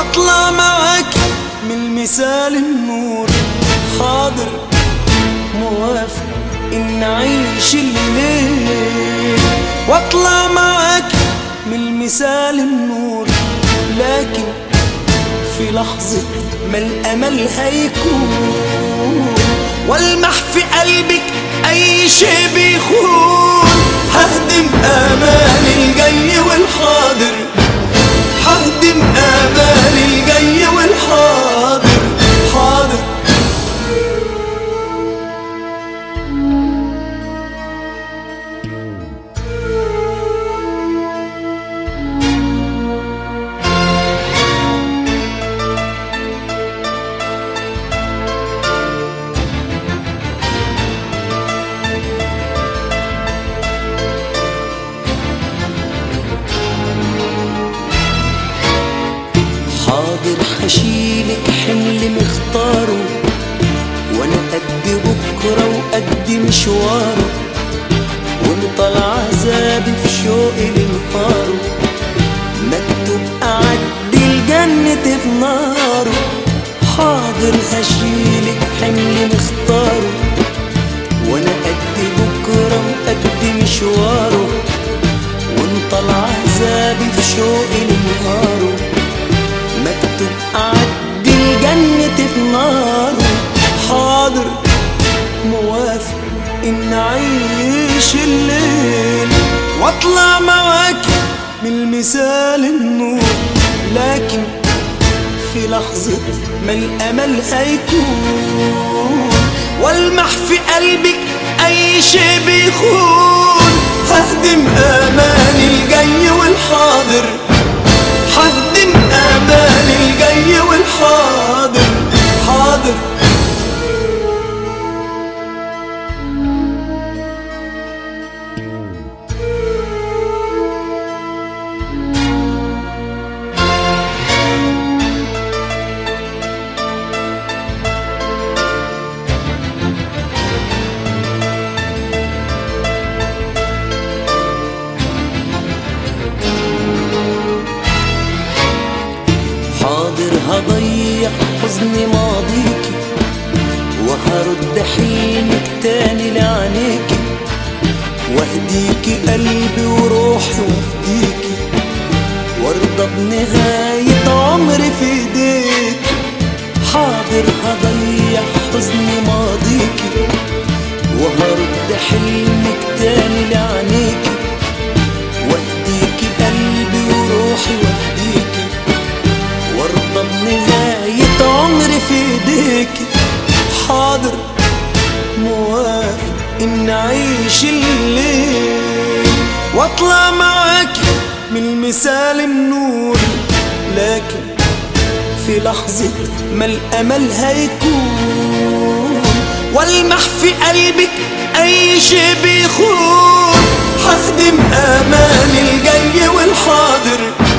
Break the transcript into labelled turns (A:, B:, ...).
A: واطلع معاك من المثال النور حاضر موافق ان اعيش الليل واطلع معاك من المثال النور لكن في لحظة ما الأمل هيكون والمح في قلبك أي شيء بيخون ههدم آمال الجاي والحاضر ههدم آمال الجاي والحاضر حاضر حاضر هشيلك حمل مختاره وانا قد بكره وقد مشواره وانت العذاب في شوقي لنهاره مكتوب اعدي الجنة في ناره حاضر هشيلك حمل مختاره وانا قد بكره وقد مشواره وانت العذاب في شوقي لنهاره مكتوب أعدي الجنة في ناره حاضر موافق إن أعيش الليل وأطلع معاك من المثال النور لكن في لحظة ما الأمل هيكون والمح في قلبك أي شيء بيخون ههدم آمال الجاي والحاضر ههدم آمال الجاي والحاضر حاضر حاضر هضيع حزن ماضيكي وهرد حلمك تاني لعينيكي واهديكي قلبي وروحي وافديكي وارضى بنهاية عمري في ايديك حاضر هضيع حزن ماضيكي وهرد حلمك تاني لعينيكي واهديكي قلبي وروحي وافديكي وارضى بنهاية عمري في ايديكي حاضر موافق ان اعيش الليل واطلع معاك من المثال النور لكن في لحظة ما الأمل هيكون والمح في قلبك أي شيء بيخون ههدم آمال الجاي والحاضر